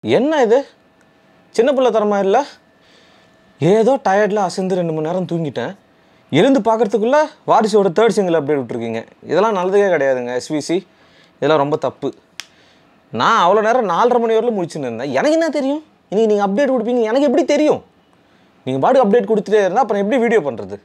என்ன இது சின்ன பிள்ளை தரமா இல்லை ஏதோ டயர்டில் அசந்து ரெண்டு மணி நேரம் தூங்கிட்டேன் எழுந்து பார்க்கறதுக்குள்ள வாரிசோட தேர்ட் சிங்கிள் அப்டேட் விட்ருக்கீங்க இதெல்லாம் நல்லதே கிடையாதுங்க எஸ்விசி இதெல்லாம் ரொம்ப தப்பு நான் அவ்வளோ நேரம் நாலரை மணி வரலும் முடிச்சுன்னு இருந்தேன் எனக்கு என்ன தெரியும் இன்னைக்கு நீங்கள் அப்டேட் கொடுப்பீங்க எனக்கு எப்படி தெரியும் நீங்கள் பாட்டுக்கு அப்டேட் கொடுத்துட்டே இருந்தால் அப்புறம் எப்படி வீடியோ பண்ணுறது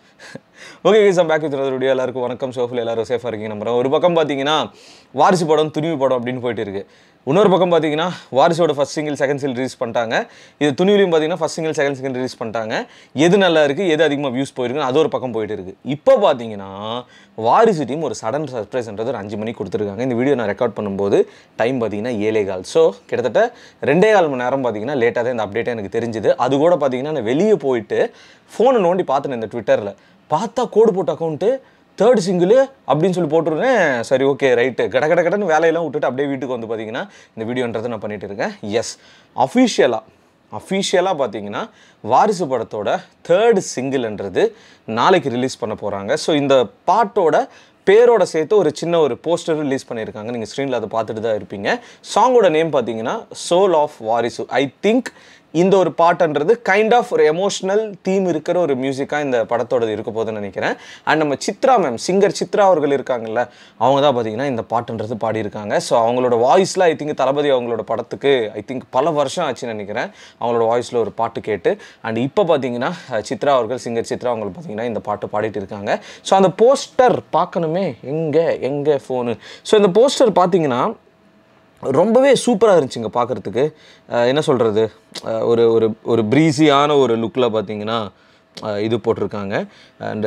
okay guys back with video எல்லாருக்கும் வணக்கம் சோஃபில் எல்லாரும் சேஃபாக இருக்கீங்க நம்புறேன் ஒரு பக்கம் பார்த்தீங்கன்னா வாரிசு படம் துணிவு படம் அப்படின்னு போயிட்டு இருக்கு இன்னொரு பக்கம் பார்த்தீங்கன்னா வாரிசோட first single second single release பண்ணிட்டாங்க இது துணிவிலையும் பார்த்தீங்கன்னா first single second single release பண்ணிட்டாங்க எது நல்லா இருக்குது எது அதிகமாக வியூஸ் போயிருக்குன்னு அது ஒரு பக்கம் போயிட்டு இருக்கு இப்போ பார்த்தீங்கன்னா வாரிசு டீம் ஒரு சடன் சர்ப்ரைஸ்ன்றது ஒரு அஞ்சு மணிக்கு கொடுத்துருக்காங்க இந்த வீடியோ நான் ரெக்கார்ட் பண்ணும்போது டைம் பார்த்தீங்கன்னா ஏழே கால் ஸோ கிட்டத்தட்ட ரெண்டே கால் மணி நேரம் பார்த்தீங்கன்னா லேட்டாக தான் இந்த அப்டேட்டே எனக்கு தெரிஞ்சுது அது கூட பார்த்தீங்கன்னா நான் வெளியே போயிட்டு ஃபோனை நோண்டி பார்த்துனேன் இந்த ட்விட்டரில் பார்த்தா கோடு போட்ட அக்கௌண்ட்டு தேர்ட் சிங்கிள் அப்படின்னு சொல்லி போட்டுருந்தேன் சரி ஓகே ரைட்டு கட கட கடன்னு வேலையெல்லாம் விட்டுட்டு அப்படியே வீட்டுக்கு வந்து பார்த்தீங்கன்னா இந்த வீடியோன்றதை நான் பண்ணிட்டு இருக்கேன் எஸ் அஃபிஷியலாக அஃபிஷியலாக பார்த்தீங்கன்னா வாரிசு படத்தோட தேர்ட் சிங்கிள்ன்றது நாளைக்கு ரிலீஸ் பண்ண போகிறாங்க ஸோ இந்த பாட்டோட பேரோட சேர்த்து ஒரு சின்ன ஒரு போஸ்டர் ரிலீஸ் பண்ணியிருக்காங்க நீங்கள் ஸ்க்ரீனில் அதை பார்த்துட்டு தான் இருப்பீங்க சாங்கோட நேம் பார்த்தீங்கன்னா சோல் ஆஃப் வாரிசு ஐ திங்க் இந்த ஒரு பாட்டுன்றது கைண்ட் ஆஃப் ஒரு எமோஷ்னல் தீம் இருக்கிற ஒரு மியூசிக்காக இந்த படத்தோடது இருக்க போதுன்னு நினைக்கிறேன் அண்ட் நம்ம சித்ரா மேம் சிங்கர் சித்ரா அவர்கள் இருக்காங்கல்ல அவங்க தான் பார்த்தீங்கன்னா இந்த பாட்டுன்றது பாடியிருக்காங்க ஸோ அவங்களோட வாய்ஸில் ஐ திங்க் தளபதி அவங்களோட படத்துக்கு ஐ திங்க் பல வருஷம் ஆச்சுன்னு நினைக்கிறேன் அவங்களோட வாய்ஸில் ஒரு பாட்டு கேட்டு அண்ட் இப்போ பார்த்தீங்கன்னா அஹ், சித்ரா அவர்கள் சிங்கர் சித்ரா அவங்க பார்த்தீங்கன்னா இந்த பாட்டு பாடிட்டு இருக்காங்க ஸோ அந்த போஸ்டர் பார்க்கணுமே எங்கே எங்கே ஃபோனு ஸோ இந்த போஸ்டர் பார்த்தீங்கன்னா ரொம்பவே சூப்பராக இருந்துச்சுங்க பார்க்குறதுக்கு என்ன சொல்கிறது ஒரு ஒரு ஒரு ப்ரீஸியான ஒரு லுக்கில் பார்த்தீங்கன்னா அஹ், இது போட்டிருக்காங்க அண்டு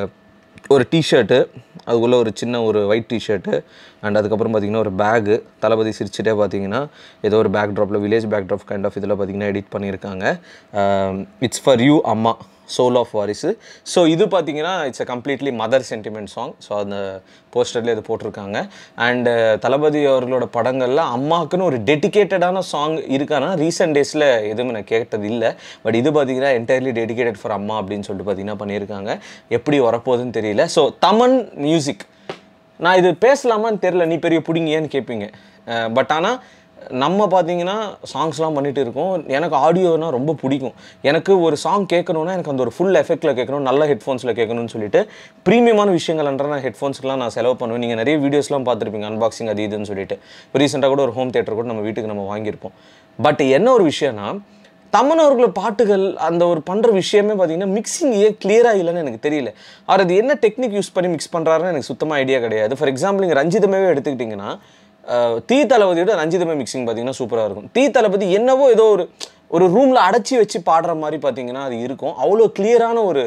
ஒரு டிஷர்ட்டு அதுக்குள்ளே ஒரு சின்ன ஒரு ஒயிட் டிஷர்ட்டு அண்ட் அதுக்கப்புறம் பார்த்தீங்கன்னா ஒரு பேகு தளபதி சிரிச்சுட்டே பார்த்தீங்கன்னா ஏதோ ஒரு பேக் ட்ராப்பில் village backdrop kind of இதில் பார்த்தீங்கன்னா எடிட் பண்ணியிருக்காங்க இட்ஸ் ஃபார் யூ அம்மா சோல் ஆஃப் வாரிசு ஸோ இது பார்த்தீங்கன்னா it's a completely mother sentiment song so அந்த போஸ்டர்லேயே இது போட்டிருக்காங்க அண்டு தளபதி அவர்களோட படங்களில் அம்மாவுக்குன்னு ஒரு டெடிகேட்டடான சாங் இருக்கானா ரீசெண்ட் டேஸில் எதுவுமே நான் கேட்டது இல்லை பட் இது பார்த்தீங்கன்னா என்டையர்லி டெடிகேட்டட் ஃபார் அம்மா அப்படின்னு சொல்லிட்டு பார்த்தீங்கன்னா பண்ணியிருக்காங்க எப்படி வரப்போகுதுன்னு தெரியல ஸோ தமன் மியூசிக் நான் இது பேசலாமான்னு தெரில நீ பெரிய பிடிங்கியான்னு கேட்பீங்க பட் ஆனால் நம்ம பார்த்தீங்கன்னா சாங்ஸ்லாம் பண்ணிட்டு இருக்கோம் எனக்கு ஆடியோனா ரொம்ப பிடிக்கும் எனக்கு ஒரு சாங் கேட்கணுன்னா எனக்கு அந்த ஒரு ஃபுல் எஃபெக்ட்டில் கேட்கணும் நல்ல ஹெட்ஃபோன்ஸில் கேட்கணும்னு சொல்லிட்டு ப்ரீமியமான விஷயங்கள்ன்ற நான் ஹெட்ஃபோன்ஸ்க்குலாம் நான் செலவு பண்ணுவேன் நீங்கள் நிறைய வீடியோஸ்லாம் பார்த்துருப்பீங்க அன்பாக்சிங் அது இதுன்னு சொல்லிட்டு இப்போ ரீசெண்டாக கூட ஒரு ஹோம் தேட்டர் கூட நம்ம வீட்டுக்கு நம்ம வாங்கியிருப்போம் பட் என்ன ஒரு விஷயம்னா தமன் அவர்களோட பாட்டுகள் அந்த ஒரு பண்ணுற விஷயமே பார்த்தீங்கன்னா மிக்சிங் ஏன் கிளியராக இல்லைன்னு எனக்கு தெரியல அவர் அது என்ன டெக்னிக் யூஸ் பண்ணி மிக்ஸ் பண்ணுறாருன்னு எனக்கு சுத்தமாக ஐடியா கிடையாது ஃபார் எக்ஸாம்பிள் நீங்கள் ரஞ்சிதமேவே எடுத்துக்கிட்டிங்கன்னா அஹ், தீ தளபதியோட ரஞ்சிதமே மிக்சிங் பார்த்தீங்கன்னா சூப்பராக இருக்கும் தீ தளபதி என்னவோ ஏதோ ஒரு ஒரு ரூமில் அடைச்சி வச்சு பாடுற மாதிரி பார்த்தீங்கன்னா அது இருக்கும் அவ்வளோ கிளியரான ஒரு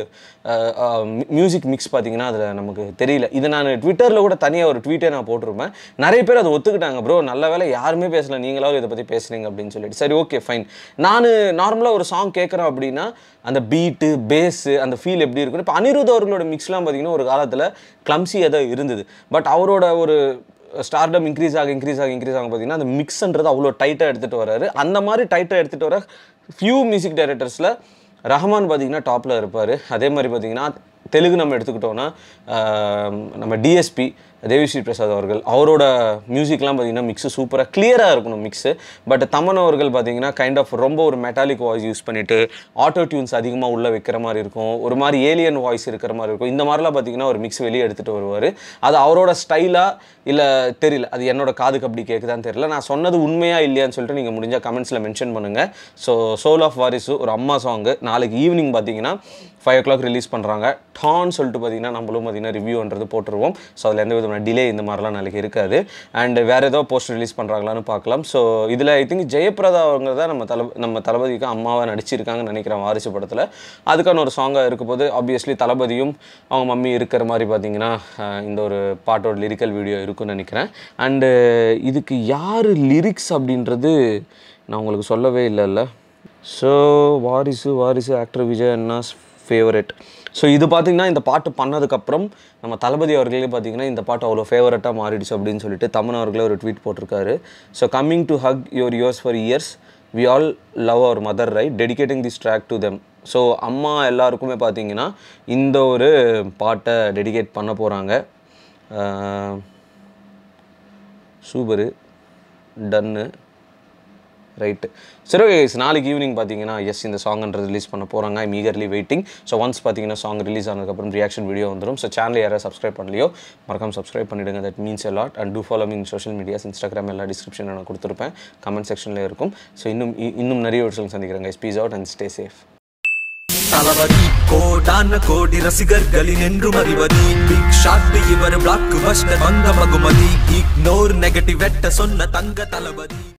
மியூசிக் மிக்ஸ் பார்த்தீங்கன்னா அதில் நமக்கு தெரியல இது நான் ட்விட்டரில் கூட தனியாக ஒரு ட்வீட்டே நான் போட்டிருப்பேன் நிறைய பேர் அதை ஒத்துக்கிட்டாங்க ப்ரோ நல்ல வேலை யாருமே பேசல நீங்களாவது இதை பற்றி பேசுனீங்க அப்படின்னு சொல்லிட்டு சரி ஓகே ஃபைன் நான் நார்மலாக ஒரு சாங் கேட்குறேன் அப்படின்னா அந்த பீட்டு பேஸு அந்த ஃபீல் எப்படி இருக்குன்னு இப்போ அனிருத் அவர்களோட மிக்ஸ்லாம் பார்த்தீங்கன்னா ஒரு காலத்தில் கிளம்சியாக தான் இருந்தது பட் அவரோட ஒரு ஸ்டார்டம் இன்க்ரீஸ் ஆக இன்க்ரீஸ் ஆக இன்க்ரீஸ் ஆக பார்த்தீங்கன்னா அந்த மிக்ஸ்ன்றது அவ்வளோ டைட்டாக எடுத்துகிட்டு வராரு அந்த மாதிரி டைட்டாக எடுத்துகிட்டு வர ஃபியூ மியூசிக் டைரக்டர்ஸில் ரஹ்மான் பார்த்தீங்கன்னா டாப்பில் இருப்பார் அதே மாதிரி பார்த்தீங்கன்னா தெலுங்கு நம்ம எடுத்துக்கிட்டோன்னா ஆஹ், நம்ம டிஎஸ்பி தேவிஸ்ரீ பிரசாத் அவர்கள் அவரோட மியூசிக்லாம் பார்த்தீங்கன்னா மிக்ஸு சூப்பராக கிளியராக இருக்கணும் மிக்ஸு பட் தமன் அவர்கள் பார்த்தீங்கன்னா கைண்ட் ஆஃப் ரொம்ப ஒரு மெட்டாலிக் வாய்ஸ் யூஸ் பண்ணிவிட்டு ஆட்டோ டியூன்ஸ் அதிகமாக உள்ளே வைக்கிற மாதிரி இருக்கும் ஒரு மாதிரி ஏலியன் வாய்ஸ் இருக்கிற மாதிரி இருக்கும் இந்த மாதிரிலாம் பார்த்தீங்கன்னா ஒரு மிக்ஸ் வெளியே எடுத்துகிட்டு வருவார் அது அவரோட ஸ்டைலாக இல்லை தெரியல அது என்னோட காதுக்கு அப்படி கேட்குதான்னு தெரியல நான் சொன்னது உண்மையா இல்லையான்னு சொல்லிட்டு நீங்கள் முடிஞ்சால் கமெண்ட்ஸில் மென்ஷன் பண்ணுங்கள் ஸோ சோல் ஆஃப் வாரிசு ஒரு அம்மா சாங்கு நாளைக்கு ஈவினிங் பார்த்தீங்கன்னா ஃபைவ் ஓ கிளாக் ரிலீஸ் பண்ணுறாங்க டான் சொல்லிட்டு பார்த்தீங்கன்னா நம்மளும் பார்த்தீங்கன்னா ரிவ்யூன்றது போட்டுருவோம் ஸோ அதில் எந்த விதமான டிலே இந்த மாதிரிலாம் நாளைக்கு இருக்காது அண்ட் வேறு ஏதோ போஸ்ட் ரிலீஸ் பண்ணுறாங்களான்னு பார்க்கலாம் ஸோ இதில் ஐ திங்க் ஜெயபிரதா அவங்க தான் நம்ம தளப நம்ம தளபதிக்கு அம்மாவை நடிச்சிருக்காங்கன்னு நினைக்கிறேன் வாரிசு படத்தில் அதுக்கான ஒரு சாங்காக இருக்க போது ஆப்வியஸ்லி தளபதியும் அவங்க மம்மி இருக்கிற மாதிரி பார்த்தீங்கன்னா அஹ், இந்த ஒரு பாட்டோட லிரிக்கல் வீடியோ இருக்கும்னு நினைக்கிறேன் அண்டு இதுக்கு யார் லிரிக்ஸ் அப்படின்றது நான் உங்களுக்கு சொல்லவே இல்லைல்ல ஸோ வாரிசு வாரிசு ஆக்டர் விஜய் அண்ணாஸ் ஃபேவரட் ஸோ இது பார்த்தீங்கன்னா இந்த பாட்டு பண்ணதுக்கப்புறம் நம்ம தளபதி அவர்களே பார்த்தீங்கன்னா இந்த பாட்டு அவ்வளோ ஃபேவரட்டாக மாறிடுச்சு அப்படின்னு சொல்லிட்டு தமன் அவர்களே ஒரு ட்வீட் போட்டிருக்காரு so coming to hug your ears for years we all love our mother right dedicating this track to them so அம்மா எல்லாருக்குமே பார்த்தீங்கன்னா இந்த ஒரு பாட்டை டெடிகேட் பண்ண போகிறாங்க சூப்பரு டன்னு ரைட்டு சரி ஓகே நாளைக்கு ஈவினிங் பார்த்தீங்கன்னா எஸ் இந்த சாங்ன்றது ரிலீஸ் பண்ண போகிறாங்க I'm eagerly waiting so once பார்த்தீங்கன்னா சாங் ரிலீஸ் ஆனதுக்கப்புறம் ரியாக்ஷன் வீடியோ வந்துடும் ஸோ சேனல் யாராவது சப்ஸ்கிரைப் பண்ணலையோ மறக்காம சப்ஸ்கிரைப் பண்ணிடுங்க that means a lot and do follow me on social medias Instagram எல்லா டிஸ்கிரிப்ஷனில் நான் கொடுத்துருப்பேன் கமெண்ட் செக்ஷனில் இருக்கும் ஸோ இன்னும் இ- இன்னும் நிறைய விஷயம் சந்திக்கிறேங்க peace out and stay safe தளபதி கோடான கோடி ரசிகர்களின் என்றும் அறிவது பிக் ஷாட் இவர் பிளாக் பஸ்டர் வந்த பகுமதி இக்னோர் நெகட்டிவ் வெட்ட சொன்ன தங்க தளபதி